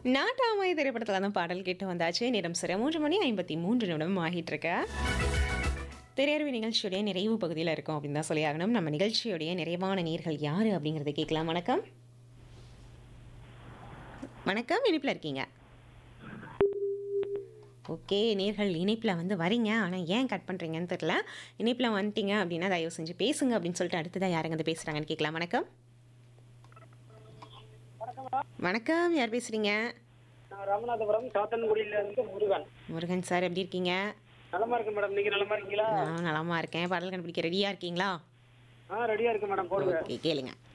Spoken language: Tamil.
நாட்டாமை திரைப்படத்தில் தான் பாடல் கேட்டு வந்தாச்சு நேரம் சிற மூன்று மணி ஐம்பத்தி மூன்று நிமிடம் ஆகிட்டு இருக்க திரையரவு நிகழ்ச்சியுடைய நிறைவு பகுதியில் இருக்கும் அப்படின்னு தான் சொல்லி ஆகணும் நம்ம நிகழ்ச்சியுடைய நிறைவான நேர்கள் யார் அப்படிங்கிறத கேட்கலாம் வணக்கம் வணக்கம் இனிப்பில் இருக்கீங்க ஓகே நேர்கள் இணைப்பில் வந்து வரீங்க ஆனால் ஏன் கட் பண்ணுறீங்கன்னு தெரில இணைப்பில் வந்துட்டீங்க அப்படின்னா தயவு செஞ்சு பேசுங்க அப்படின்னு சொல்லிட்டு அடுத்ததாக யாருங்க வந்து பேசுகிறாங்கன்னு கேட்கலாம் வணக்கம் வணக்கம் யார் பேசுகிறீங்க நான் ராமநாதபுரம் சாத்தன்குடியில இருந்து முருகன் முருகன் சார் எப்படி இருக்கீங்க நலமா இருக்கு மேடம் நீங்க நலமா இருக்கீங்களா நான் நலமா இருக்கேன் பாடல் கண்டுபிடிக்க ரெடியாக இருக்கீங்களா ஆ ரெடியா இருக்கு மேடம் போடுங்க ஓகே கேளுங்க